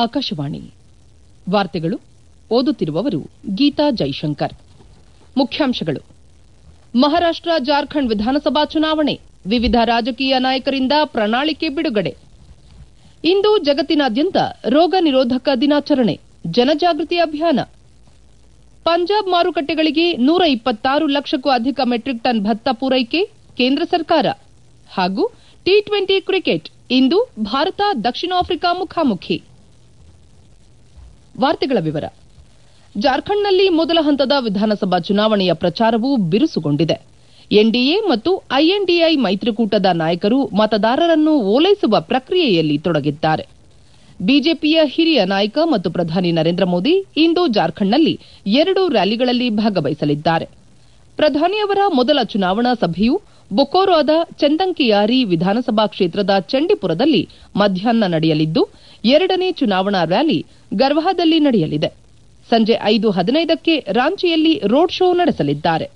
ಆಕಾಶವಾಣಿ ವಾರ್ತೆಗಳು ಓದುತ್ತಿರುವವರು ಗೀತಾ ಜೈಶಂಕರ್ ಮುಖ್ಯಾಂಶಗಳು ಮಹಾರಾಷ್ಟ ಜಾರ್ಖಂಡ್ ವಿಧಾನಸಭಾ ಚುನಾವಣೆ ವಿವಿಧ ರಾಜಕೀಯ ನಾಯಕರಿಂದ ಪ್ರಣಾಳಿಕೆ ಬಿಡುಗಡೆ ಇಂದು ಜಗತ್ತಿನಾದ್ಯಂತ ರೋಗ ನಿರೋಧಕ ದಿನಾಚರಣೆ ಜನಜಾಗೃತಿ ಅಭಿಯಾನ ಪಂಜಾಬ್ ಮಾರುಕಟ್ಟೆಗಳಿಗೆ ನೂರ ಇಪ್ಪತ್ತಾರು ಲಕ್ಷಕ್ಕೂ ಅಧಿಕ ಮೆಟ್ರಿಕ್ ಟನ್ ಭತ್ತ ಪೂರೈಕೆ ಕೇಂದ್ರ ಸರ್ಕಾರ ಹಾಗೂ ಟಿ ಟ್ವೆಂಟಿ ಕ್ರಿಕೆಟ್ ಇಂದು ಭಾರತ ದಕ್ಷಿಣ ಆಫ್ರಿಕಾ ಮುಖಾಮುಖಿ ವಾರ್ತೆಗಳ ವಿವರ ಜಾರ್ಖಂಡ್ನಲ್ಲಿ ಮೊದಲ ಹಂತದ ವಿಧಾನಸಭಾ ಚುನಾವಣೆಯ ಪ್ರಚಾರವು ಬಿರುಸುಗೊಂಡಿದೆ ಎನ್ಡಿಎ ಮತ್ತು ಐಎನ್ಡಿಐ ಮೈತ್ರಿಕೂಟದ ನಾಯಕರು ಮತದಾರರನ್ನು ಓಲೈಸುವ ಪ್ರಕ್ರಿಯೆಯಲ್ಲಿ ತೊಡಗಿದ್ದಾರೆ ಬಿಜೆಪಿಯ ಹಿರಿಯ ನಾಯಕ ಮತ್ತು ಪ್ರಧಾನಿ ನರೇಂದ್ರ ಮೋದಿ ಇಂದು ಜಾರ್ಖಂಡ್ನಲ್ಲಿ ಎರಡು ರ್ಯಾಲಿಗಳಲ್ಲಿ ಭಾಗವಹಿಸಲಿದ್ದಾರೆ ಪ್ರಧಾನಿಯವರ ಮೊದಲ ಚುನಾವಣಾ ಸಭೆಯು ಬೊಕೋರೋದ ಚಂದಂಕಿಯಾರಿ ವಿಧಾನಸಭಾ ಕ್ಷೇತ್ರದ ಚಂಡಿಪುರದಲ್ಲಿ ಮಧ್ಯಾಹ್ನ ನಡೆಯಲಿದ್ದು ಎರಡನೇ ಚುನಾವಣಾ ರ್ಯಾಲಿ ಗರ್ವಾದಲ್ಲಿ ನಡೆಯಲಿದೆ ಸಂಜೆ ಐದು ಹದಿನೈದಕ್ಕೆ ರಾಂಚಿಯಲ್ಲಿ ರೋಡ್ ಶೋ ನಡೆಸಲಿದ್ದಾರೆ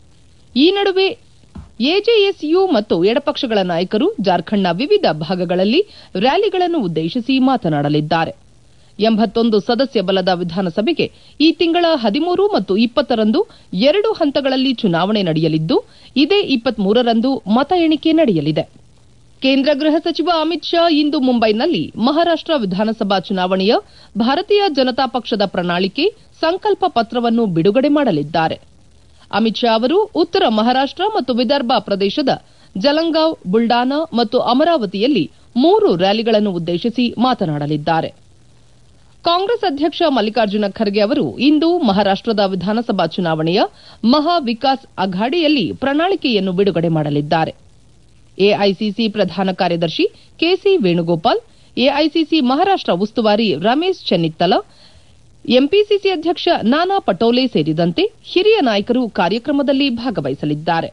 ಈ ನಡುವೆ ಎಜೆಎಸ್ಯು ಮತ್ತು ಎಡಪಕ್ಷಗಳ ನಾಯಕರು ಜಾರ್ಖಂಡ್ನ ವಿವಿಧ ಭಾಗಗಳಲ್ಲಿ ರ್ಯಾಲಿಗಳನ್ನು ಉದ್ದೇಶಿಸಿ ಮಾತನಾಡಲಿದ್ದಾರೆ ಎಂಬತ್ತೊಂದು ಸದಸ್ಯ ಬಲದ ವಿಧಾನಸಭೆಗೆ ಈ ತಿಂಗಳ ಹದಿಮೂರು ಮತ್ತು ಇಪ್ಪತ್ತರಂದು ಎರಡು ಹಂತಗಳಲ್ಲಿ ಚುನಾವಣೆ ನಡೆಯಲಿದ್ದು ಇದೇ ಇಪ್ಪತ್ಮೂರರಂದು ಮತ ಎಣಿಕೆ ನಡೆಯಲಿದೆ ಕೇಂದ್ರ ಗೃಹ ಸಚಿವ ಅಮಿತ್ ಶಾ ಇಂದು ಮುಂಬೈನಲ್ಲಿ ಮಹಾರಾಷ್ಟ ವಿಧಾನಸಭಾ ಚುನಾವಣೆಯ ಭಾರತೀಯ ಜನತಾ ಪಕ್ಷದ ಪ್ರಣಾಳಿಕೆ ಸಂಕಲ್ಪ ಪತ್ರವನ್ನು ಬಿಡುಗಡೆ ಮಾಡಲಿದ್ದಾರೆ ಅಮಿತ್ ಶಾ ಅವರು ಉತ್ತರ ಮಹಾರಾಷ್ಟ ಮತ್ತು ವಿದರ್ಭ ಪ್ರದೇಶದ ಜಲಂಗಾವ್ ಬುಲ್ಡಾನಾ ಮತ್ತು ಅಮರಾವತಿಯಲ್ಲಿ ಮೂರು ರ್ಯಾಲಿಗಳನ್ನು ಉದ್ದೇಶಿಸಿ ಮಾತನಾಡಲಿದ್ದಾರೆ ಕಾಂಗ್ರೆಸ್ ಅಧ್ಯಕ್ಷ ಮಲ್ಲಿಕಾರ್ಜುನ ಖರ್ಗೆ ಅವರು ಇಂದು ಮಹಾರಾಷ್ಟದ ವಿಧಾನಸಭಾ ಚುನಾವಣೆಯ ಮಹಾ ವಿಕಾಸ್ ಅಘಾಡಿಯಲ್ಲಿ ಪ್ರಣಾಳಿಕೆಯನ್ನು ಬಿಡುಗಡೆ ಮಾಡಲಿದ್ದಾರೆ ಎಐಸಿಸಿ ಪ್ರಧಾನ ಕಾರ್ಯದರ್ಶಿ ಕೆಸಿ ವೇಣುಗೋಪಾಲ್ ಎಐಸಿಸಿ ಮಹಾರಾಷ್ಟ ಉಸ್ತುವಾರಿ ರಮೇಶ್ ಚೆನ್ನಿತ್ತಲ ಎಂಪಿಸಿಸಿ ಅಧ್ಯಕ್ಷ ನಾನಾ ಪಟೋಲೆ ಸೇರಿದಂತೆ ಹಿರಿಯ ನಾಯಕರು ಕಾರ್ಯಕ್ರಮದಲ್ಲಿ ಭಾಗವಹಿಸಲಿದ್ದಾರೆ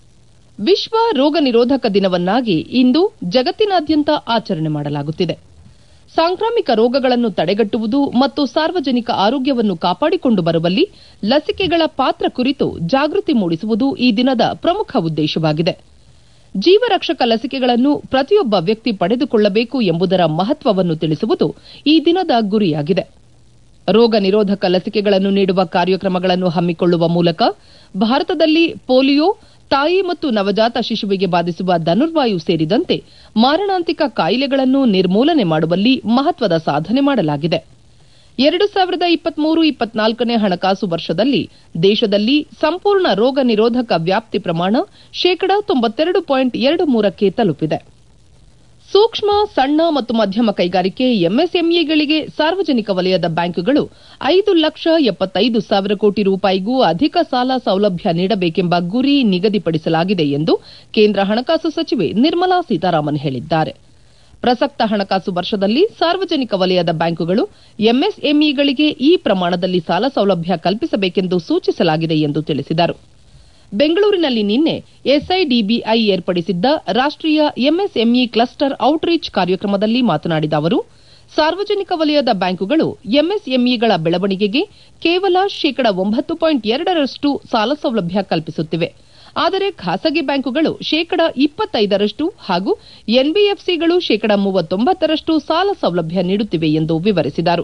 ವಿಶ್ವ ರೋಗ ನಿರೋಧಕ ದಿನವನ್ನಾಗಿ ಇಂದು ಜಗತ್ತಿನಾದ್ಯಂತ ಆಚರಣೆ ಮಾಡಲಾಗುತ್ತಿದೆ ಸಾಂಕ್ರಾಮಿಕ ರೋಗಗಳನ್ನು ತಡೆಗಟ್ಟುವುದು ಮತ್ತು ಸಾರ್ವಜನಿಕ ಆರೋಗ್ಯವನ್ನು ಕಾಪಾಡಿಕೊಂಡು ಬರುವಲ್ಲಿ ಲಸಿಕೆಗಳ ಪಾತ್ರ ಕುರಿತು ಜಾಗೃತಿ ಮೂಡಿಸುವುದು ಈ ದಿನದ ಪ್ರಮುಖ ಉದ್ದೇಶವಾಗಿದೆ ಜೀವರಕ್ಷಕ ಲಸಿಕೆಗಳನ್ನು ಪ್ರತಿಯೊಬ್ಬ ವ್ಯಕ್ತಿ ಪಡೆದುಕೊಳ್ಳಬೇಕು ಎಂಬುದರ ಮಹತ್ವವನ್ನು ತಿಳಿಸುವುದು ಈ ದಿನದ ಗುರಿಯಾಗಿದೆ ರೋಗ ನಿರೋಧಕ ಲಸಿಕೆಗಳನ್ನು ನೀಡುವ ಕಾರ್ಯಕ್ರಮಗಳನ್ನು ಹಮ್ಮಿಕೊಳ್ಳುವ ಮೂಲಕ ಭಾರತದಲ್ಲಿ ಪೋಲಿಯೋ ತಾಯಿ ಮತ್ತು ನವಜಾತ ಶಿಶುವಿಗೆ ಬಾಧಿಸುವ ಧನುರ್ವಾಯು ಸೇರಿದಂತೆ ಮಾರಣಾಂತಿಕ ಕಾಯಿಲೆಗಳನ್ನು ನಿರ್ಮೂಲನೆ ಮಾಡುವಲ್ಲಿ ಮಹತ್ವದ ಸಾಧನೆ ಮಾಡಲಾಗಿದೆ ಎರಡು ಸಾವಿರದ ಇಪ್ಪತ್ಮೂರು ಇಪ್ಪತ್ನಾಲ್ಕನೇ ಹಣಕಾಸು ವರ್ಷದಲ್ಲಿ ದೇಶದಲ್ಲಿ ಸಂಪೂರ್ಣ ರೋಗ ನಿರೋಧಕ ವ್ಯಾಪ್ತಿ ಪ್ರಮಾಣ ಶೇಕಡ ತೊಂಬತ್ತೆರಡು ಪಾಯಿಂಟ್ ಎರಡು ಮೂರಕ್ಕೆ ತಲುಪಿದೆ ಸೂಕ್ಷ್ಮ ಸಣ್ಣ ಮತ್ತು ಮಧ್ಯಮ ಕೈಗಾರಿಕೆ ಎಂಎಸ್ಎಂಇಗಳಿಗೆ ಸಾರ್ವಜನಿಕ ವಲಯದ ಬ್ಯಾಂಕುಗಳು ಐದು ಲಕ್ಷ ಎಪ್ಪತ್ತೈದು ಸಾವಿರ ಕೋಟಿ ರೂಪಾಯಿಗೂ ಅಧಿಕ ಸಾಲ ಸೌಲಭ್ಯ ನೀಡಬೇಕೆಂಬ ಗುರಿ ನಿಗದಿಪಡಿಸಲಾಗಿದೆ ಎಂದು ಕೇಂದ್ರ ಹಣಕಾಸು ಸಚಿವೆ ನಿರ್ಮಲಾ ಸೀತಾರಾಮನ್ ಹೇಳಿದ್ದಾರೆ ಪ್ರಸಕ್ತ ಹಣಕಾಸು ವರ್ಷದಲ್ಲಿ ಸಾರ್ವಜನಿಕ ವಲಯದ ಬ್ಯಾಂಕುಗಳು ಎಂಎಸ್ಎಂಇಗಳಿಗೆ ಈ ಪ್ರಮಾಣದಲ್ಲಿ ಸಾಲ ಸೌಲಭ್ಯ ಕಲ್ಪಿಸಬೇಕೆಂದು ಸೂಚಿಸಲಾಗಿದೆ ಎಂದು ತಿಳಿಸಿದರು ಬೆಂಗಳೂರಿನಲ್ಲಿ ನಿನ್ನೆ ಎಸ್ಐಡಿಬಿಐ ಏರ್ಪಡಿಸಿದ್ದ ರಾಷ್ಟೀಯ ಎಂಎಸ್ಎಂಇ ಕ್ಲಸ್ಟರ್ ಔಟ್ರೀಚ್ ಕಾರ್ಯಕ್ರಮದಲ್ಲಿ ಮಾತನಾಡಿದ ಅವರು ಸಾರ್ವಜನಿಕ ವಲಯದ ಬ್ಯಾಂಕುಗಳು ಎಂಎಸ್ಎಂಇಗಳ ಬೆಳವಣಿಗೆಗೆ ಕೇವಲ ಶೇಕಡ ಒಂಬತ್ತು ಪಾಯಿಂಟ್ ಎರಡರಷ್ಟು ಸಾಲ ಸೌಲಭ್ಯ ಕಲ್ಪಿಸುತ್ತಿವೆ ಆದರೆ ಖಾಸಗಿ ಬ್ಯಾಂಕುಗಳು ಶೇಕಡ ಇಪ್ಪತ್ತೈದರಷ್ಟು ಹಾಗೂ ಎನ್ಬಿಎಫ್ಸಿಗಳು ಶೇಕಡ ಮೂವತ್ತೊಂಬತ್ತರಷ್ಟು ಸಾಲ ಸೌಲಭ್ಯ ನೀಡುತ್ತಿವೆ ಎಂದು ವಿವರಿಸಿದರು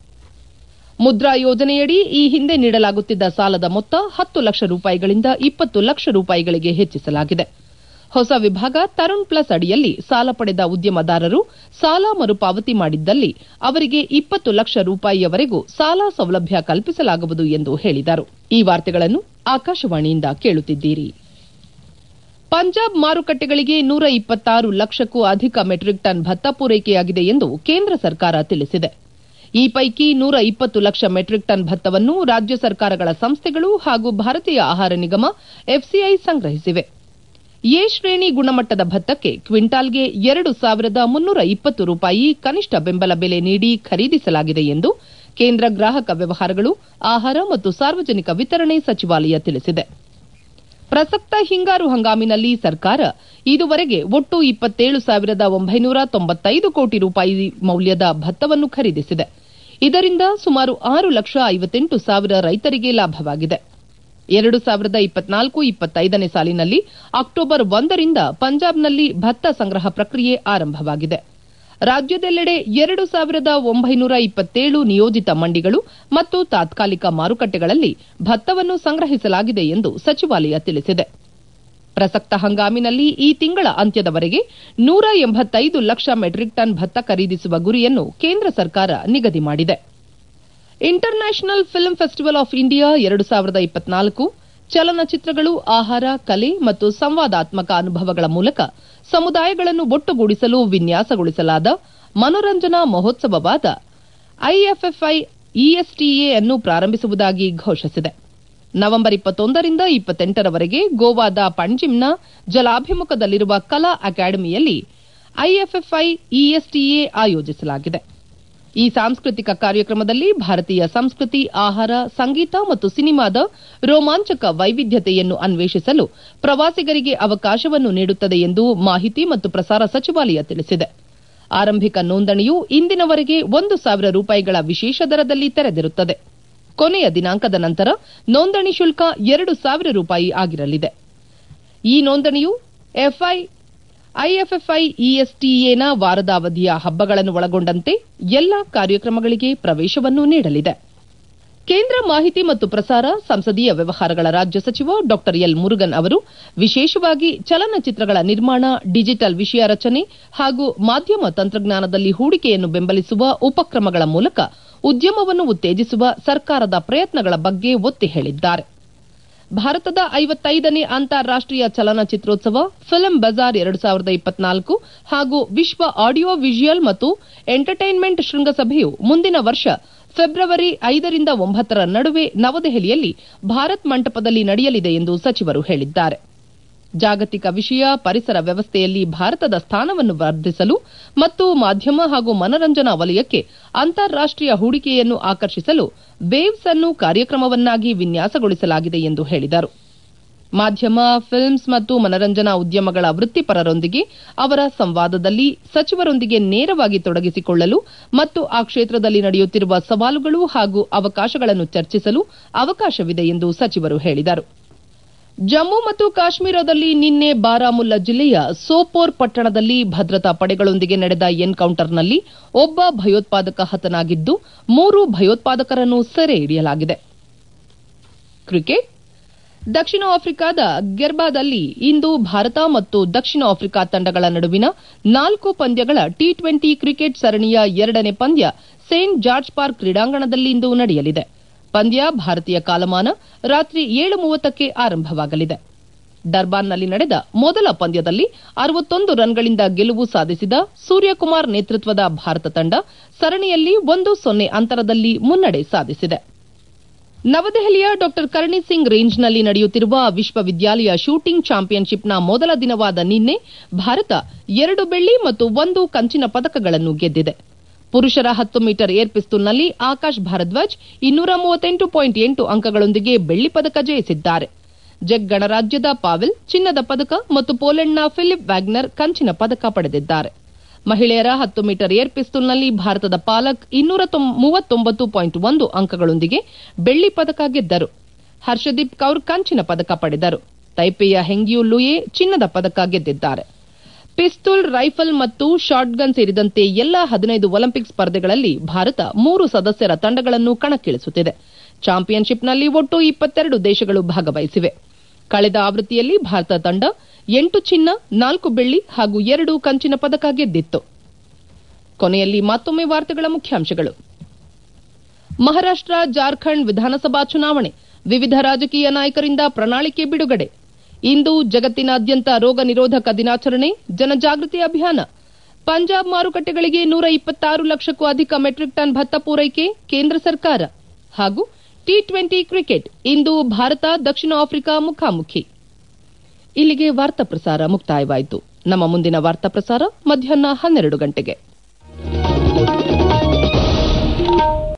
ಮುದ್ರಾ ಯೋಜನೆಯಡಿ ಈ ಹಿಂದೆ ನೀಡಲಾಗುತ್ತಿದ್ದ ಸಾಲದ ಮೊತ್ತ ಹತ್ತು ಲಕ್ಷ ರೂಪಾಯಿಗಳಿಂದ ಇಪ್ಪತ್ತು ಲಕ್ಷ ರೂಪಾಯಿಗಳಿಗೆ ಹೆಚ್ಚಿಸಲಾಗಿದೆ ಹೊಸ ವಿಭಾಗ ತರುಣ್ ಪ್ಲಸ್ ಅಡಿಯಲ್ಲಿ ಸಾಲ ಪಡೆದ ಉದ್ಯಮದಾರರು ಸಾಲ ಮರುಪಾವತಿ ಮಾಡಿದ್ದಲ್ಲಿ ಅವರಿಗೆ ಇಪ್ಪತ್ತು ಲಕ್ಷ ರೂಪಾಯಿಯವರೆಗೂ ಸಾಲ ಸೌಲಭ್ಯ ಕಲ್ಪಿಸಲಾಗುವುದು ಎಂದು ಹೇಳಿದರು ಈ ವಾರ್ತೆಗಳನ್ನು ಆಕಾಶವಾಣಿಯಿಂದ ಕೇಳುತ್ತಿದ್ದೀರಿ ಪಂಜಾಬ್ ಮಾರುಕಟ್ಟೆಗಳಿಗೆ ನೂರ ಇಪ್ಪತ್ತಾರು ಲಕ್ಷಕ್ಕೂ ಅಧಿಕ ಮೆಟ್ರಿಕ್ ಟನ್ ಭತ್ತ ಪೂರೈಕೆಯಾಗಿದೆ ಎಂದು ಕೇಂದ್ರ ಸರ್ಕಾರ ತಿಳಿಸಿದೆ ಈ ಪೈಕಿ ನೂರ ಇಪ್ಪತ್ತು ಲಕ್ಷ ಮೆಟ್ರಿಕ್ ಟನ್ ಭತ್ತವನ್ನು ರಾಜ್ಯ ಸರ್ಕಾರಗಳ ಸಂಸ್ಥೆಗಳು ಹಾಗೂ ಭಾರತೀಯ ಆಹಾರ ನಿಗಮ ಎಫ್ಸಿಐ ಸಂಗ್ರಹಿಸಿವೆ ಎ ಶ್ರೇಣಿ ಗುಣಮಟ್ಟದ ಭತ್ತಕ್ಕೆ ಕ್ವಿಂಟಾಲ್ಗೆ ಎರಡು ಸಾವಿರದ ಮುನ್ನೂರ ಇಪ್ಪತ್ತು ರೂಪಾಯಿ ಕನಿಷ್ಠ ಬೆಂಬಲ ಬೆಲೆ ನೀಡಿ ಖರೀದಿಸಲಾಗಿದೆ ಎಂದು ಕೇಂದ್ರ ಗ್ರಾಹಕ ವ್ಯವಹಾರಗಳು ಆಹಾರ ಮತ್ತು ಸಾರ್ವಜನಿಕ ವಿತರಣೆ ಸಚಿವಾಲಯ ತಿಳಿಸಿದೆ ಪ್ರಸಕ್ತ ಹಿಂಗಾರು ಹಂಗಾಮಿನಲ್ಲಿ ಸರ್ಕಾರ ಇದುವರೆಗೆ ಒಟ್ಟು ಇಪ್ಪತ್ತೇಳು ಸಾವಿರದ ಒಂಬೈನೂರ ತೊಂಬತ್ತೈದು ಕೋಟಿ ರೂಪಾಯಿ ಮೌಲ್ಯದ ಭತ್ತವನ್ನು ಖರೀದಿಸಿದೆ ಇದರಿಂದ ಸುಮಾರು ಆರು ಲಕ್ಷ ಐವತ್ತೆಂಟು ಸಾವಿರ ರೈತರಿಗೆ ಲಾಭವಾಗಿದೆ ಎರಡು ಸಾವಿರದ ಇಪ್ಪತ್ನಾಲ್ಕು ಇಪ್ಪತ್ತೈದನೇ ಸಾಲಿನಲ್ಲಿ ಅಕ್ಟೋಬರ್ ಒಂದರಿಂದ ಪಂಜಾಬ್ನಲ್ಲಿ ಭತ್ತ ಸಂಗ್ರಹ ಪ್ರಕ್ರಿಯೆ ಆರಂಭವಾಗಿದೆ ರಾಜ್ಯದೆಲ್ಲೆಡೆ ಎರಡು ಸಾವಿರದ ಒಂಬೈನೂರ ಇಪ್ಪತ್ತೇಳು ನಿಯೋಜಿತ ಮಂಡಿಗಳು ಮತ್ತು ತಾತ್ಕಾಲಿಕ ಮಾರುಕಟ್ಟೆಗಳಲ್ಲಿ ಭತ್ತವನ್ನು ಸಂಗ್ರಹಿಸಲಾಗಿದೆ ಎಂದು ಸಚಿವಾಲಯ ತಿಳಿಸಿದೆ ಪ್ರಸಕ್ತ ಹಂಗಾಮಿನಲ್ಲಿ ಈ ತಿಂಗಳ ಅಂತ್ಯದವರೆಗೆ ನೂರ ಎಂಬತ್ತೈದು ಲಕ್ಷ ಮೆಟ್ರಿಕ್ ಟನ್ ಭತ್ತ ಖರೀದಿಸುವ ಗುರಿಯನ್ನು ಕೇಂದ್ರ ಸರ್ಕಾರ ನಿಗದಿ ಮಾಡಿದೆ international film festival of India ಎರಡು ಸಾವಿರದ ಇಪ್ಪತ್ನಾಲ್ಕು ಚಲನಚಿತ್ರಗಳು ಆಹಾರ ಕಲೆ ಮತ್ತು ಸಂವಾದಾತ್ಮಕ ಅನುಭವಗಳ ಮೂಲಕ ಸಮುದಾಯಗಳನ್ನು ಒಟ್ಟುಗೂಡಿಸಲು ವಿನ್ಯಾಸಗೊಳಿಸಲಾದ ಮನೋರಂಜನಾ ಮಹೋತ್ಸವವಾದ ಐಎಫ್ಎಫ್ಐ ಇಎಸ್ಟಿಎ ಅನ್ನು ಪ್ರಾರಂಭಿಸುವುದಾಗಿ ಘೋಷಿಸಿದೆ ನವೆಂಬರ್ ಇಪ್ಪತ್ತೊಂದರಿಂದ ಇಪ್ಪತ್ತೆಂಟರವರೆಗೆ ಗೋವಾದ ಪಂಜಿಮ್ನ ಜಲಾಭಿಮುಖದಲ್ಲಿರುವ ಕಲಾ ಅಕಾಡೆಮಿಯಲ್ಲಿ ಐಎಫ್ಎಫ್ಐ ಇಎಸ್ಟಿಎ ಆಯೋಜಿಸಲಾಗಿದೆ ಈ ಸಾಂಸ್ಕೃತಿಕ ಕಾರ್ಯಕ್ರಮದಲ್ಲಿ ಭಾರತೀಯ ಸಂಸ್ಕೃತಿ ಆಹಾರ ಸಂಗೀತ ಮತ್ತು ಸಿನಿಮಾದ ರೋಮಾಂಚಕ ವೈವಿಧ್ಯತೆಯನ್ನು ಅನ್ವೇಷಿಸಲು ಪ್ರವಾಸಿಗರಿಗೆ ಅವಕಾಶವನ್ನು ನೀಡುತ್ತದೆ ಎಂದು ಮಾಹಿತಿ ಮತ್ತು ಪ್ರಸಾರ ಸಚಿವಾಲಯ ತಿಳಿಸಿದೆ ಆರಂಭಿಕ ನೋಂದಣಿಯು ಇಂದಿನವರೆಗೆ ಒಂದು ಸಾವಿರ ರೂಪಾಯಿಗಳ ವಿಶೇಷ ದರದಲ್ಲಿ ತೆರೆದಿರುತ್ತದೆ ಕೊನೆಯ ದಿನಾಂಕದ ನಂತರ ನೋಂದಣಿ ಶುಲ್ಕ ಎರಡು ಸಾವಿರ ರೂಪಾಯಿ ಆಗಿರಲಿದೆ ಈ ನೋಂದಣಿಯು ಎಫ್ಐ ಐಎಫ್ಎಫ್ಐ ಇಎಸ್ಟಿಎನ ವಾರದ ಅವಧಿಯ ಹಬ್ಬಗಳನ್ನು ಒಳಗೊಂಡಂತೆ ಎಲ್ಲಾ ಕಾರ್ಯಕ್ರಮಗಳಿಗೆ ಪ್ರವೇಶವನ್ನು ನೀಡಲಿದೆ ಕೇಂದ್ರ ಮಾಹಿತಿ ಮತ್ತು ಪ್ರಸಾರ ಸಂಸದೀಯ ವ್ಯವಹಾರಗಳ ರಾಜ್ಯ ಸಚಿವ ಡಾ ಎಲ್ ಮುರುಗನ್ ಅವರು ವಿಶೇಷವಾಗಿ ಚಲನಚಿತ್ರಗಳ ನಿರ್ಮಾಣ ಡಿಜಿಟಲ್ ವಿಷಯ ರಚನೆ ಹಾಗೂ ಮಾಧ್ಯಮ ತಂತ್ರಜ್ಞಾನದಲ್ಲಿ ಹೂಡಿಕೆಯನ್ನು ಬೆಂಬಲಿಸುವ ಉಪಕ್ರಮಗಳ ಮೂಲಕ ಉದ್ಯಮವನ್ನು ಉತ್ತೇಜಿಸುವ ಸರ್ಕಾರದ ಪ್ರಯತ್ನಗಳ ಬಗ್ಗೆ ಒತ್ತಿ ಹೇಳಿದ್ದಾರೆ ಭಾರತದ ಐವತ್ತೈದನೇ ಅಂತಾರಾಷ್ಟೀಯ ಚಲನಚಿತ್ರೋತ್ಸವ ಫಿಲ್ಮ್ ಬಜಾರ್ ಎರಡು ಸಾವಿರದ ಇಪ್ಪತ್ನಾಲ್ಕು ಹಾಗೂ ವಿಶ್ವ ಆಡಿಯೋ ವಿಜುಯಲ್ ಮತ್ತು ಎಂಟರ್ಟೈನ್ಮೆಂಟ್ ಶೃಂಗಸಭೆಯು ಮುಂದಿನ ವರ್ಷ ಫೆಬ್ರವರಿ ಐದರಿಂದ ಒಂಬತ್ತರ ನಡುವೆ ನವದೆಹಲಿಯಲ್ಲಿ ಭಾರತ್ ಮಂಟಪದಲ್ಲಿ ನಡೆಯಲಿದೆ ಎಂದು ಸಚಿವರು ಹೇಳಿದ್ದಾರೆ ಜಾಗತಿಕ ವಿಷಯ ಪರಿಸರ ವ್ಯವಸ್ಥೆಯಲ್ಲಿ ಭಾರತದ ಸ್ಥಾನವನ್ನು ವರ್ಧಿಸಲು ಮತ್ತು ಮಾಧ್ಯಮ ಹಾಗೂ ಮನರಂಜನಾ ವಲಯಕ್ಕೆ ಅಂತಾರಾಷ್ಟೀಯ ಹೂಡಿಕೆಯನ್ನು ಆಕರ್ಷಿಸಲು ವೇವ್ಸ್ ಅನ್ನು ಕಾರ್ಯಕ್ರಮವನ್ನಾಗಿ ವಿನ್ಯಾಸಗೊಳಿಸಲಾಗಿದೆ ಎಂದು ಹೇಳಿದರು ಮಾಧ್ಯಮ ಫಿಲ್ಮ್ಸ್ ಮತ್ತು ಮನರಂಜನಾ ಉದ್ಯಮಗಳ ವೃತ್ತಿಪರರೊಂದಿಗೆ ಅವರ ಸಂವಾದದಲ್ಲಿ ಸಚಿವರೊಂದಿಗೆ ನೇರವಾಗಿ ತೊಡಗಿಸಿಕೊಳ್ಳಲು ಮತ್ತು ಆ ಕ್ಷೇತ್ರದಲ್ಲಿ ನಡೆಯುತ್ತಿರುವ ಸವಾಲುಗಳು ಹಾಗೂ ಅವಕಾಶಗಳನ್ನು ಚರ್ಚಿಸಲು ಅವಕಾಶವಿದೆ ಎಂದು ಸಚಿವರು ಹೇಳಿದರು ಜಮ್ಮು ಮತ್ತು ಕಾಶ್ಮೀರದಲ್ಲಿ ನಿನ್ನೆ ಬಾರಾಮುಲ್ಲಾ ಜಿಲ್ಲೆಯ ಸೋಪೋರ್ ಪಟ್ಟಣದಲ್ಲಿ ಭದ್ರತಾ ಪಡೆಗಳೊಂದಿಗೆ ನಡೆದ ಎನ್ಕೌಂಟರ್ನಲ್ಲಿ ಒಬ್ಬ ಭಯೋತ್ಪಾದಕ ಹತನಾಗಿದ್ದು ಮೂರು ಭಯೋತ್ಪಾದಕರನ್ನು ಸೆರೆ ಹಿಡಿಯಲಾಗಿದೆ ಕ್ರಿಕೆಟ್ ದಕ್ಷಿಣ ಆಫ್ರಿಕಾದ ಗೆರ್ಬಾದಲ್ಲಿ ಇಂದು ಭಾರತ ಮತ್ತು ದಕ್ಷಿಣ ಆಫ್ರಿಕಾ ತಂಡಗಳ ನಡುವಿನ ನಾಲ್ಕು ಪಂದ್ಯಗಳ ಟಿ ಟ್ವೆಂಟಿ ಕ್ರಿಕೆಟ್ ಸರಣಿಯ ಎರಡನೇ ಪಂದ್ಯ ಸೇಂಟ್ ಜಾರ್ಜ್ ಪಾರ್ಕ್ ಕ್ರೀಡಾಂಗಣದಲ್ಲಿಂದು ನಡೆಯಲಿದೆ ಪಂದ್ಯ ಭಾರತೀಯ ಕಾಲಮಾನ ರಾತ್ರಿ ಏಳು ಮೂವತ್ತಕ್ಕೆ ಆರಂಭವಾಗಲಿದೆ ಡರ್ಬಾನ್ನಲ್ಲಿ ನಡೆದ ಮೊದಲ ಪಂದ್ಯದಲ್ಲಿ ಅರವತ್ತೊಂದು ರನ್ಗಳಿಂದ ಗೆಲುವು ಸಾಧಿಸಿದ ಸೂರ್ಯಕುಮಾರ್ ನೇತೃತ್ವದ ಭಾರತ ತಂಡ ಸರಣಿಯಲ್ಲಿ ಒಂದು ಸೊನ್ನೆ ಅಂತರದಲ್ಲಿ ಮುನ್ನಡೆ ಸಾಧಿಸಿದೆ ನವದೆಹಲಿಯ ಡಾ ಕರ್ಣಿ ಸಿಂಗ್ ರೇಂಜ್ನಲ್ಲಿ ನಡೆಯುತ್ತಿರುವ ವಿಶ್ವವಿದ್ಯಾಲಯ ಶೂಟಿಂಗ್ ಚಾಂಪಿಯನ್ಶಿಪ್ನ ಮೊದಲ ದಿನವಾದ ನಿನ್ನೆ ಭಾರತ ಎರಡು ಬೆಳ್ಳಿ ಮತ್ತು ಒಂದು ಕಂಚಿನ ಪದಕಗಳನ್ನು ಗೆದ್ದಿದೆ ಪುರುಷರ ಹತ್ತು ಮೀಟರ್ ಏರ್ ಪಿಸ್ತೂಲ್ನಲ್ಲಿ ಆಕಾಶ್ ಭಾರದ್ವಾಜ್ ಇನ್ನೂರ ಮೂವತ್ತೆಂಟು ಪಾಯಿಂಟ್ ಎಂಟು ಅಂಕಗಳೊಂದಿಗೆ ಬೆಳ್ಳಿ ಪದಕ ಜಯಿಸಿದ್ದಾರೆ ಜೆಕ್ ಗಣರಾಜ್ಯದ ಪಾವೆಲ್ ಚಿನ್ನದ ಪದಕ ಮತ್ತು ಪೋಲೆಂಡ್ನ ಫಿಲಿಪ್ ವ್ಯಾಗ್ನರ್ ಕಂಚಿನ ಪದಕ ಪಡೆದಿದ್ದಾರೆ ಮಹಿಳೆಯರ ಹತ್ತು ಮೀಟರ್ ಏರ್ ಪಿಸ್ತೂಲ್ನಲ್ಲಿ ಭಾರತದ ಪಾಲಕ್ ಇನ್ನೂರ ಮೂವತ್ತೊಂಬತ್ತು ಪಾಯಿಂಟ್ ಒಂದು ಅಂಕಗಳೊಂದಿಗೆ ಬೆಳ್ಳಿ ಪದಕ ಗೆದ್ದರು ಹರ್ಷದೀಪ್ ಕೌರ್ ಕಂಚಿನ ಪದಕ ಪಡೆದರು ತೈಪೆಯ ಹೆಂಗ್ಯೂ ಲುಯೆ ಚಿನ್ನದ ಪದಕ ಗೆದ್ದಿದ್ದಾರೆ ಪಿಸ್ತೂಲ್ ರೈಫಲ್ ಮತ್ತು ಶಾಟ್ಗನ್ ಸೇರಿದಂತೆ ಎಲ್ಲಾ ಹದಿನೈದು ಒಲಿಂಪಿಕ್ ಸ್ಪರ್ಧೆಗಳಲ್ಲಿ ಭಾರತ ಮೂರು ಸದಸ್ಯರ ತಂಡಗಳನ್ನು ಕಣಕ್ಕಿಳಿಸುತ್ತಿದೆ ಚಾಂಪಿಯನ್ಶಿಪ್ನಲ್ಲಿ ಒಟ್ಟು ಇಪ್ಪತ್ತೆರಡು ದೇಶಗಳು ಭಾಗವಹಿಸಿವೆ ಕಳೆದ ಆವೃತ್ತಿಯಲ್ಲಿ ಭಾರತ ತಂಡ ಎಂಟು ಚಿನ್ನ ನಾಲ್ಕು ಬೆಳ್ಳಿ ಹಾಗೂ ಎರಡು ಕಂಚಿನ ಪದಕ ಗೆದ್ದಿತ್ತು ಕೊನೆಯಲ್ಲಿ ಮತ್ತೊಮ್ಮೆ ವಾರ್ತೆಗಳ ಮುಖ್ಯಾಂಶಗಳು ಮಹಾರಾಷ್ಟ ಜಾರ್ಖಂಡ್ ವಿಧಾನಸಭಾ ಚುನಾವಣೆ ವಿವಿಧ ರಾಜಕೀಯ ನಾಯಕರಿಂದ ಪ್ರಣಾಳಿಕೆ ಬಿಡುಗಡೆ ಇಂದು ಜಗತ್ತಿನಾದ್ಯಂತ ರೋಗ ನಿರೋಧಕ ದಿನಾಚರಣೆ ಜನಜಾಗೃತಿ ಅಭಿಯಾನ ಪಂಜಾಬ್ ಮಾರುಕಟ್ಟೆಗಳಿಗೆ ನೂರ ಇಪ್ಪತ್ತಾರು ಲಕ್ಷಕ್ಕೂ ಅಧಿಕ ಮೆಟ್ರಿಕ್ ಟನ್ ಭತ್ತ ಪೂರೈಕೆ ಕೇಂದ್ರ ಸರ್ಕಾರ ಹಾಗೂ ಟಿ ಟ್ವೆಂಟಿ ಕ್ರಿಕೆಟ್ ಇಂದು ಭಾರತ ದಕ್ಷಿಣ ಆಫ್ರಿಕಾ ಮುಖಾಮುಖಿ ಇಲ್ಲಿಗೆ ವಾರ್ತಾ ಪ್ರಸಾರ ಮುಕ್ತಾಯವಾಯಿತು ನಮ್ಮ ಮುಂದಿನ ವಾರ್ತಾ ಪ್ರಸಾರ ಮಧ್ಯಾಹ್ನ ಹನ್ನೆರಡು ಗಂಟೆಗೆ